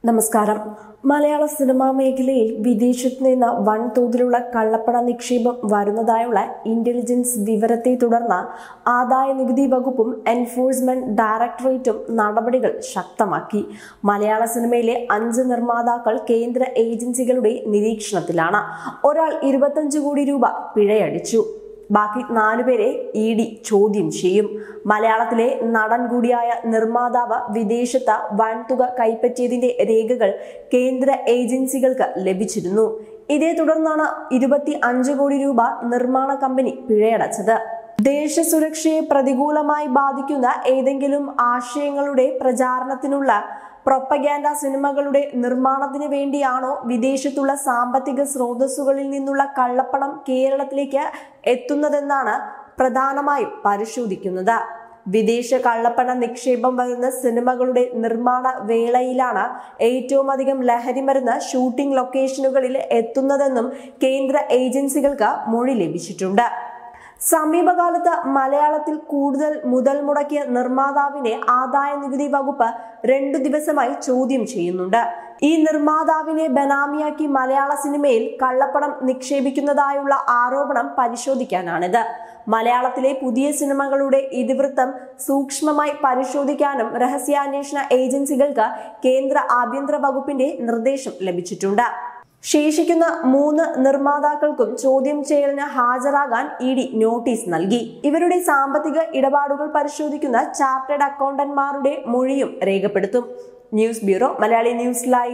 നമസ്കാരം മലയാള സിനിമാ മേഖലയിൽ വിദേശത്ത് നിന്ന് വൻതോതിലുള്ള കള്ളപ്പണ നിക്ഷേപം വരുന്നതായുള്ള ഇന്റലിജൻസ് വിവരത്തെ തുടർന്ന് ആദായ നികുതി വകുപ്പും എൻഫോഴ്സ്മെന്റ് ഡയറക്ടറേറ്റും നടപടികൾ ശക്തമാക്കി മലയാള സിനിമയിലെ അഞ്ച് നിർമ്മാതാക്കൾ കേന്ദ്ര ഏജൻസികളുടെ നിരീക്ഷണത്തിലാണ് ഒരാൾ ഇരുപത്തഞ്ച് കോടി രൂപ പിഴയടിച്ചു ബാക്കി നാലുപേരെ ഇ ഡി ചോദ്യം ചെയ്യും മലയാളത്തിലെ നടൻ കൂടിയായ നിർമ്മാതാവ് വിദേശത്ത് വൻതുക കൈപ്പറ്റിയതിന്റെ രേഖകൾ കേന്ദ്ര ഏജൻസികൾക്ക് ലഭിച്ചിരുന്നു ഇതേ തുടർന്നാണ് ഇരുപത്തി അഞ്ച് കോടി രൂപ നിർമ്മാണ കമ്പനി പിഴയടച്ചത് ദേശസുരക്ഷയെ പ്രതികൂലമായി ബാധിക്കുന്ന ഏതെങ്കിലും ആശയങ്ങളുടെ പ്രചാരണത്തിനുള്ള പ്രൊപ്പഗാൻഡ സിനിമകളുടെ നിർമ്മാണത്തിന് വേണ്ടിയാണോ വിദേശത്തുള്ള സാമ്പത്തിക സ്രോതസ്സുകളിൽ നിന്നുള്ള കള്ളപ്പണം കേരളത്തിലേക്ക് എത്തുന്നതെന്നാണ് പ്രധാനമായും പരിശോധിക്കുന്നത് വിദേശ കള്ളപ്പണ നിക്ഷേപം വരുന്ന സിനിമകളുടെ നിർമ്മാണ വേളയിലാണ് ഏറ്റവും അധികം ലഹരി മരുന്ന് ഷൂട്ടിംഗ് ലൊക്കേഷനുകളിൽ എത്തുന്നതെന്നും കേന്ദ്ര ഏജൻസികൾക്ക് മൊഴി ലഭിച്ചിട്ടുണ്ട് സമീപകാലത്ത് മലയാളത്തിൽ കൂടുതൽ മുതൽ മുടക്കിയ നിർമ്മാതാവിനെ ആദായ നികുതി വകുപ്പ് രണ്ടു ദിവസമായി ചോദ്യം ചെയ്യുന്നുണ്ട് ഈ നിർമ്മാതാവിനെ ബനാമിയാക്കി മലയാള സിനിമയിൽ കള്ളപ്പണം നിക്ഷേപിക്കുന്നതായുള്ള ആരോപണം പരിശോധിക്കാനാണിത് മലയാളത്തിലെ പുതിയ സിനിമകളുടെ ഇതിവൃത്തം സൂക്ഷ്മമായി പരിശോധിക്കാനും രഹസ്യാന്വേഷണ ഏജൻസികൾക്ക് കേന്ദ്ര ആഭ്യന്തര വകുപ്പിന്റെ നിർദ്ദേശം ലഭിച്ചിട്ടുണ്ട് ശേഷിക്കുന്ന മൂന്ന് നിർമ്മാതാക്കൾക്കും ചോദ്യം ചെയ്യലിന് ഹാജരാകാൻ ഇ ഡി നോട്ടീസ് നൽകി ഇവരുടെ സാമ്പത്തിക ഇടപാടുകൾ പരിശോധിക്കുന്ന ചാർട്ടേഡ് അക്കൗണ്ടന്റ്മാരുടെ മൊഴിയും രേഖപ്പെടുത്തും news bureau Malayali news live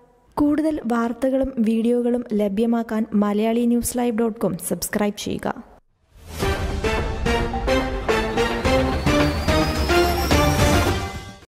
കൂടുതൽ വാർത്തകളും വീഡിയോകളും ലഭ്യമാക്കാൻ Malayali news live dot com subscribe ചെയ്യുക